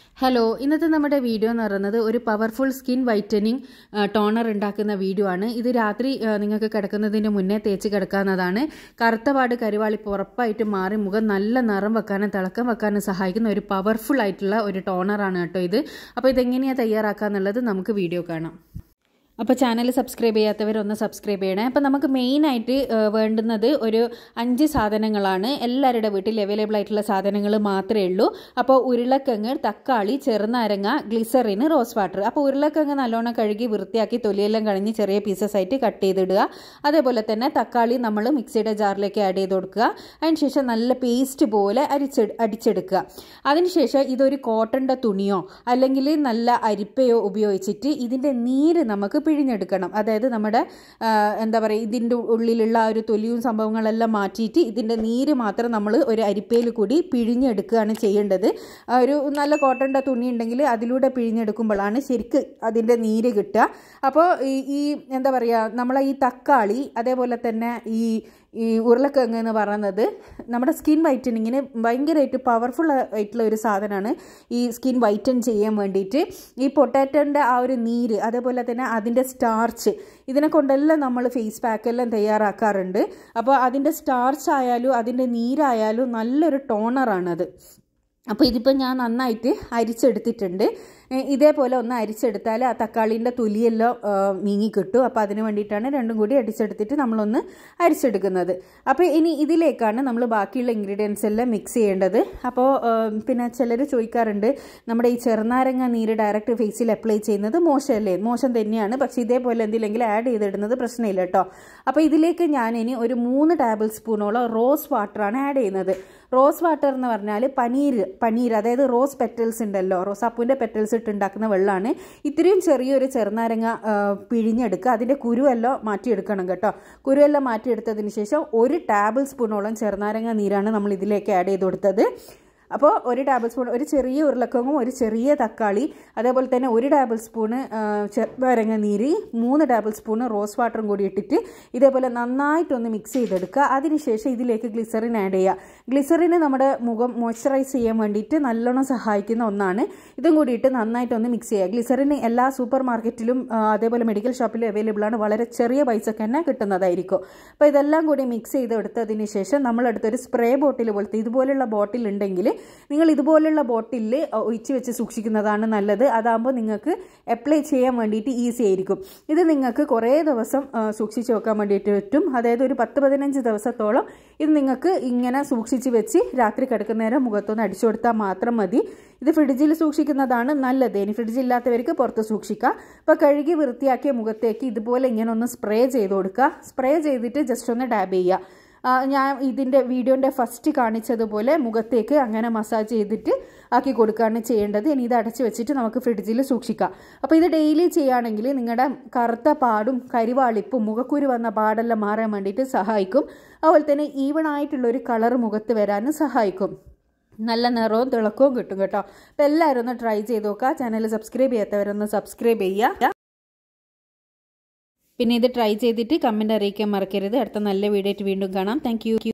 hello ഇന്നത്തെ നമ്മുടെ video എന്ന് പറയുന്നത് ഒരു പവർഫുൾ സ്കിൻ വൈറ്റനിങ് ടോണർ ഉണ്ടാക്കുന്ന വീഡിയോ ആണ് ഇത് രാത്രി ആ, നിങ്ങൾക്ക് കിടക്കുന്നതിന് മുന്നേ തേച്ച് കിടക്കാവുന്നതാണ് കറുത്തപാട് കരിവാളിപ്പ് ഉറപ്പായിട്ടും മാറി മുഖം നല്ല നിറം വെക്കാനും തിളക്കം വെക്കാനും സഹായിക്കുന്ന ഒരു പവർഫുൾ ആയിട്ടുള്ള ഒരു ടോണറാണ് കേട്ടോ ഇത് അപ്പോൾ ഇതെങ്ങനെയാണ് തയ്യാറാക്കുക എന്നുള്ളത് നമുക്ക് വീഡിയോ കാണാം അപ്പോൾ ചാനൽ സബ്സ്ക്രൈബ് ചെയ്യാത്തവർ ഒന്ന് സബ്സ്ക്രൈബ് ചെയ്യണേ അപ്പോൾ നമുക്ക് മെയിനായിട്ട് വേണ്ടുന്നത് ഒരു അഞ്ച് സാധനങ്ങളാണ് എല്ലാവരുടെ വീട്ടിൽ അവൈലബിൾ ആയിട്ടുള്ള സാധനങ്ങൾ മാത്രമേ ഉള്ളൂ അപ്പോൾ ഉരുളക്കിഴങ്ങ് തക്കാളി ചെറുനാരങ്ങ ഗ്ലിസറിന് റോസ് വാട്ടർ അപ്പോൾ ഉരുളക്കിഴങ്ങ് നല്ലോണം കഴുകി വൃത്തിയാക്കി തൊലിയെല്ലാം കഴിഞ്ഞ് ചെറിയ പീസസ് ആയിട്ട് കട്ട് ചെയ്തിടുക അതേപോലെ തന്നെ തക്കാളി നമ്മൾ മിക്സിയുടെ ജാറിലേക്ക് ആഡ് ചെയ്ത് കൊടുക്കുക അതിനുശേഷം നല്ല പേസ്റ്റ് പോലെ അരിച്ചെ അടിച്ചെടുക്കുക അതിനുശേഷം ഇതൊരു കോട്ടൻ്റെ തുണിയോ അല്ലെങ്കിൽ നല്ല അരിപ്പയോ ഉപയോഗിച്ചിട്ട് ഇതിൻ്റെ നീര് നമുക്ക് പിഴിഞ്ഞെടുക്കണം അതായത് നമ്മുടെ ആ, എന്താ പറയുക ഇതിൻ്റെ ഉള്ളിലുള്ള ആ ഒരു തൊലിയും സംഭവങ്ങളെല്ലാം മാറ്റിയിട്ട് ഇതിൻ്റെ നീര് മാത്രം നമ്മൾ ഒരു അരിപ്പയിൽ കൂടി പിഴിഞ്ഞെടുക്കുകയാണ് ചെയ്യേണ്ടത് ആ ഒരു നല്ല കോട്ടൻ്റെ തുണി ഉണ്ടെങ്കിൽ അതിലൂടെ പിഴിഞ്ഞെടുക്കുമ്പോഴാണ് ശരിക്ക് അതിൻ്റെ നീര് കിട്ടുക അപ്പോൾ ഈ ഈ എന്താ പറയുക നമ്മളെ ഈ തക്കാളി അതേപോലെ തന്നെ ഈ ഈ ഉരുളക്കിഴങ്ങ് എന്ന് പറയുന്നത് നമ്മുടെ സ്കിൻ വൈറ്റനിങ്ങിന് ഭയങ്കരമായിട്ട് പവർഫുൾ ആയിട്ടുള്ള ഒരു സാധനമാണ് ഈ സ്കിൻ വൈറ്റൻ ചെയ്യാൻ വേണ്ടിയിട്ട് ഈ പൊട്ടാറ്റോൻ്റെ ആ ഒരു നീര് അതേപോലെ തന്നെ അതിൻ്റെ സ്റ്റാർച്ച് ഇതിനെ കൊണ്ടെല്ലാം നമ്മൾ ഫേസ് പാക്കെല്ലാം തയ്യാറാക്കാറുണ്ട് അപ്പോൾ അതിൻ്റെ സ്റ്റാർച്ച് ആയാലും അതിൻ്റെ നീരായാലും നല്ലൊരു ടോണറാണത് അപ്പോൾ ഇതിപ്പോൾ ഞാൻ നന്നായിട്ട് അരിച്ചെടുത്തിട്ടുണ്ട് ഏ, ഇതേപോലെ ഒന്ന് അരിച്ചെടുത്താൽ ആ തക്കാളീൻ്റെ തൊലിയെല്ലാം ആ, നീങ്ങി കിട്ടും അപ്പോൾ അതിന് വേണ്ടിയിട്ടാണ് രണ്ടും കൂടി അടിച്ചെടുത്തിട്ട് നമ്മളൊന്ന് അരിച്ചെടുക്കുന്നത് അപ്പോൾ ഇനി ഇതിലേക്കാണ് നമ്മൾ ബാക്കിയുള്ള ഇൻഗ്രീഡിയൻസ് എല്ലാം മിക്സ് ചെയ്യേണ്ടത് അപ്പോൾ ആ, പിന്നെ ചിലർ ചോദിക്കാറുണ്ട് നമ്മുടെ ഈ ചെറുനാരങ്ങ നീര് ഡയറക്റ്റ് ഫേസിൽ അപ്ലൈ ചെയ്യുന്നത് മോശമല്ലേ മോശം തന്നെയാണ് പക്ഷേ ഇതേപോലെ എന്തെങ്കിലും ആഡ് ചെയ്തിടുന്നത് പ്രശ്നമില്ല കേട്ടോ അപ്പോൾ ഇതിലേക്ക് ഞാൻ ഇനി ഒരു മൂന്ന് ടേബിൾ സ്പൂണോളം റോസ് വാട്ടറാണ് ആഡ് ചെയ്യുന്നത് റോസ് വാട്ടർ എന്ന് പറഞ്ഞാൽ പനീർ പനീർ അതായത് റോസ് പെറ്റൽസ് ഉണ്ടല്ലോ റോസാപ്പൂവിൻ്റെ പെറ്റൽസ് ഇട്ട് ഉണ്ടാക്കുന്ന വെള്ളമാണ് ഇത്രയും ചെറിയൊരു ചെറുനാരങ്ങ ആ, പിഴിഞ്ഞെടുക്കുക അതിൻ്റെ കുരുവെല്ലാം മാറ്റിയെടുക്കണം കേട്ടോ കുരുവെല്ലാം മാറ്റിയെടുത്തതിന് ശേഷം ഒരു ടേബിൾ സ്പൂണോളം ചെറുനാരങ്ങ നീരാണ് നമ്മൾ ഇതിലേക്ക് ആഡ് ചെയ്ത് കൊടുത്തത് അപ്പോൾ ഒരു ടേബിൾ സ്പൂൺ ഒരു ചെറിയ ഉരുളക്കിഴങ്ങും ഒരു ചെറിയ തക്കാളി അതേപോലെ തന്നെ ഒരു ടേബിൾ സ്പൂണ് ചെറുനാരങ്ങ നീര് മൂന്ന് ടേബിൾ സ്പൂണ് റോസ് വാട്ടറും കൂടി ഇട്ടിട്ട് ഇതേപോലെ നന്നായിട്ടൊന്ന് മിക്സ് ചെയ്തെടുക്കുക അതിനുശേഷം ഇതിലേക്ക് ഗ്ലിസറിൻ ആഡ് ചെയ്യുക ഗ്ലിസറിന് നമ്മുടെ മുഖം മോയ്സ്ചറൈസ് ചെയ്യാൻ വേണ്ടിയിട്ട് നല്ലോണം സഹായിക്കുന്ന ഒന്നാണ് ഇതും കൂടിയിട്ട് നന്നായിട്ടൊന്ന് മിക്സ് ചെയ്യുക ഗ്ലിസറിന് എല്ലാ സൂപ്പർ മാർക്കറ്റിലും ആ, അതേപോലെ മെഡിക്കൽ ഷോപ്പിലും അവൈലബിൾ ആണ് വളരെ ചെറിയ പൈസക്ക് തന്നെ കിട്ടുന്നതായിരിക്കും അപ്പോൾ ഇതെല്ലാം കൂടി മിക്സ് ചെയ്തെടുത്തതിന് ശേഷം നമ്മളെടുത്തൊരു സ്പ്രേ ബോട്ടിൽ പോലത്തെ ഇതുപോലുള്ള ബോട്ടിൽ ഉണ്ടെങ്കിൽ നിങ്ങൾ ഇതുപോലുള്ള ബോട്ടിലിൽ ഒഴിച്ച് വെച്ച് സൂക്ഷിക്കുന്നതാണ് നല്ലത് അതാകുമ്പോൾ നിങ്ങൾക്ക് അപ്ലൈ ചെയ്യാൻ വേണ്ടിയിട്ട് ഈസി ആയിരിക്കും ഇത് നിങ്ങൾക്ക് കുറേ ദിവസം ആ, സൂക്ഷിച്ച് വെക്കാൻ വേണ്ടിയിട്ട് പറ്റും അതായത് ഒരു പത്ത് പതിനഞ്ച് ദിവസത്തോളം ഇത് നിങ്ങൾക്ക് ഇങ്ങനെ സൂക്ഷിച്ച് വെച്ച് രാത്രി കിടക്കുന്നേരം മുഖത്തൊന്ന് അടിച്ചു കൊടുത്താൽ മാത്രം മതി ഇത് ഫ്രിഡ്ജിൽ സൂക്ഷിക്കുന്നതാണ് നല്ലത് ഇനി ഫ്രിഡ്ജില്ലാത്തവർക്ക് പുറത്ത് സൂക്ഷിക്കുക അപ്പോൾ കഴുകി വൃത്തിയാക്കിയ മുഖത്തേക്ക് ഇതുപോലെ ഇങ്ങനെ ഒന്ന് സ്പ്രേ ചെയ്ത് കൊടുക്കുക സ്പ്രേ ചെയ്തിട്ട് ജസ്റ്റ് ഒന്ന് ഡാബ് ചെയ്യുക ആ, ഞാൻ ഇതിൻ്റെ വീഡിയോൻ്റെ ഫസ്റ്റ് കാണിച്ചതുപോലെ മുഖത്തേക്ക് അങ്ങനെ മസാജ് ചെയ്തിട്ട് ആക്കി കൊടുക്കുകയാണ് ചെയ്യേണ്ടത് ഇനി ഇത് അടച്ച് വെച്ചിട്ട് നമുക്ക് ഫ്രിഡ്ജിൽ സൂക്ഷിക്കാം അപ്പോൾ ഇത് ഡെയിലി ചെയ്യുകയാണെങ്കിൽ നിങ്ങളുടെ കറുത്ത പാടും കരിവാളിപ്പും മുഖക്കുരു വന്ന പാടെല്ലാം മാറാൻ വേണ്ടിയിട്ട് സഹായിക്കും അതുപോലെ തന്നെ ഈവൺ ആയിട്ടുള്ള ഒരു കളർ മുഖത്ത് വരാനും സഹായിക്കും നല്ല നിറവും തിളക്കവും കിട്ടും കേട്ടോ അപ്പോൾ എല്ലാവരും ഒന്ന് ട്രൈ ചെയ്ത് നോക്കുക ചാനൽ സബ്സ്ക്രൈബ് ചെയ്യാത്തവരൊന്ന് സബ്സ്ക്രൈബ് ചെയ്യുക പിന്നെ ഇത് ട്രൈ ചെയ്തിട്ട് കമൻറ്റ് അറിയിക്കാൻ മറക്കരുത് അടുത്ത നല്ല വീഡിയോ ആയിട്ട് വീണ്ടും കാണാം താങ്ക്